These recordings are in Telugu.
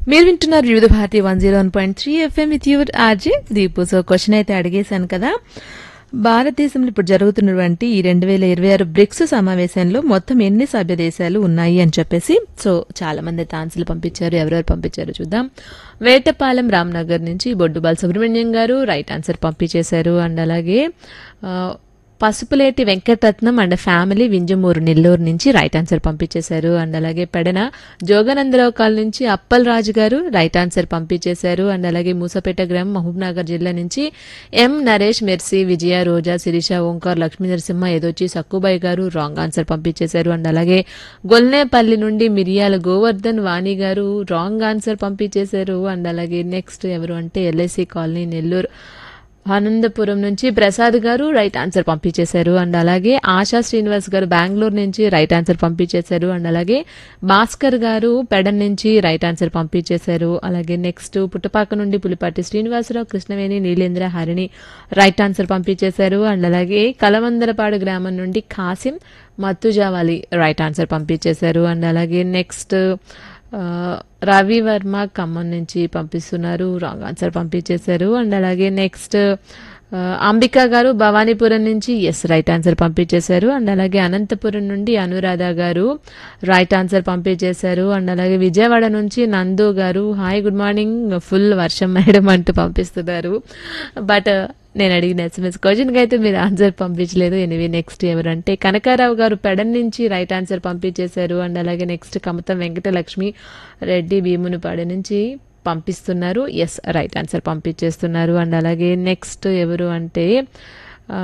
మీరు వింటున్నారు Vividh Bharati one zero one point three FM with your RJ Deepu so question అయితే అడిగేశాను కదా భారతదేశంలో ఇప్పుడు జరుగుతున్నటువంటి ఈ రెండు వేల ఇరవై ఆరు బ్రిక్స్ సమావేశంలో మొత్తం ఎన్ని సభ్య దేశాలు ఉన్నాయి అని చెప్పేసి సో చాలా మంది అయితే ఆన్సర్లు పంపించారు ఎవరెవరు పంపించారు చూద్దాం వేటపాలెం రామ్నగర్ నుంచి బొడ్డుబాల్ సుబ్రహ్మణ్యం గారు రైట్ ఆన్సర్ పంపించేశారు అండ్ అలాగే ఆ, పసుపులేటి వెంకటరత్నం అండ్ ఫ్యామిలీ వింజమూరు నెల్లూరు నుంచి రైట్ ఆన్సర్ పంపించేశారు అండ్ అలాగే పెడన జోగానందరావు కాల్ నుంచి అప్పల్ రాజు గారు రైట్ ఆన్సర్ పంపించేశారు అండ్ అలాగే మూసపేట గ్రామం మహబూబ్నగర్ జిల్లా నుంచి ఎం నరేష్ మెర్సీ విజయ రోజా శిరీష ఓంకార్ లక్ష్మీ నరసింహ ఏదొచ్చి సక్కుబాయి గారు రాంగ్ ఆన్సర్ పంపించేశారు అండ్ అలాగే గొల్నేపల్లి నుండి మిరియాల గోవర్ధన్ వాణి గారు రాంగ్ ఆన్సర్ పంపించేశారు అండ్ అలాగే నెక్స్ట్ ఎవరు అంటే ఎల్ఐసి కాలనీ నెల్లూరు ఆనందపురం నుంచి ప్రసాద్ గారు రైట్ ఆన్సర్ పంపించేశారు అండ్ అలాగే ఆశా శ్రీనివాస్ గారు బెంగళూరు నుంచి రైట్ ఆన్సర్ పంపించేశారు అండ్ అలాగే భాస్కర్ గారు పెడన్ నుంచి రైట్ ఆన్సర్ పంపించేశారు అలాగే నెక్స్ట్ పుట్టపాక నుండి పులిపాటి శ్రీనివాసరావు కృష్ణవేణి నీలేంద్ర హరిణి రైట్ ఆన్సర్ పంపించేశారు అండ్ అలాగే కలమందలపాడు గ్రామం నుండి కాసిం మత్తుజావాలి రైట్ ఆన్సర్ పంపించేశారు అండ్ అలాగే నెక్స్ట్ ఆ, రవి వర్మ ఖమ్మం నుంచి పంపిస్తున్నారు రాంగ్ ఆన్సర్ పంపించేశారు అండ్ అలాగే నెక్స్ట్ ఆ, అంబిక గారు భవానీపురం నుంచి ఎస్ రైట్ ఆన్సర్ పంపించేశారు అండ్ అలాగే అనంతపురం నుండి అనురాధ గారు రైట్ ఆన్సర్ పంపించేశారు అండ్ అలాగే విజయవాడ నుంచి నందు గారు హాయ్ గుడ్ మార్నింగ్ ఫుల్ వర్షం మేడం అంటూ పంపిస్తున్నారు బట్ నేను అడిగిన ఎస్ఎంఎస్ క్వశ్చన్కి అయితే మీరు ఆన్సర్ పంపించలేదు ఎనివే నెక్స్ట్ ఎవరంటే కనకారావు గారు పెడన్ నుంచి రైట్ ఆన్సర్ పంపించేశారు అండ్ అలాగే నెక్స్ట్ కమతం వెంకటలక్ష్మి రెడ్డి భీమునిపాడు నుంచి పంపిస్తున్నారు ఎస్ రైట్ ఆన్సర్ పంపించేస్తున్నారు అండ్ అలాగే నెక్స్ట్ ఎవరు అంటే ఆ,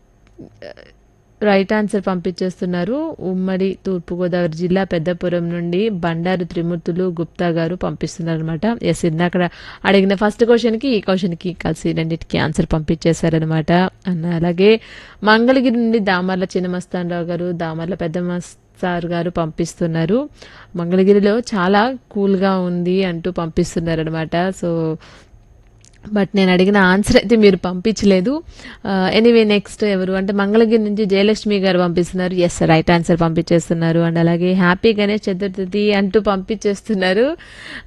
రైట్ ఆన్సర్ పంపించేస్తున్నారు ఉమ్మడి తూర్పుగోదావరి జిల్లా పెద్దపురం నుండి బండారు త్రిమూర్తులు గుప్తా గారు పంపిస్తున్నారు అనమాట ఎస్ ఇందాక అడిగిన ఫస్ట్ క్వశ్చన్కి ఈ క్వశ్చన్కి కలిసి రెండింటికి ఆన్సర్ పంపించేశారనమాట అన్న అలాగే మంగళగిరి నుండి దామర్ల చిన్నమస్తాన్ రావు గారు దామర్ల పెద్ద సార్ గారు పంపిస్తున్నారు మంగళగిరిలో చాలా కూల్గా ఉంది అంటూ పంపిస్తున్నారు అనమాట సో బట్ నేను అడిగిన ఆన్సర్ అయితే మీరు పంపించలేదు ఎనీవే నెక్స్ట్ ఎవరు అంటే మంగళగిరి నుంచి జయలక్ష్మి గారు పంపిస్తున్నారు ఎస్ రైట్ ఆన్సర్ పంపించేస్తున్నారు అండ్ అలాగే హ్యాపీ గణేష్ చతుర్థి అంటూ పంపించేస్తున్నారు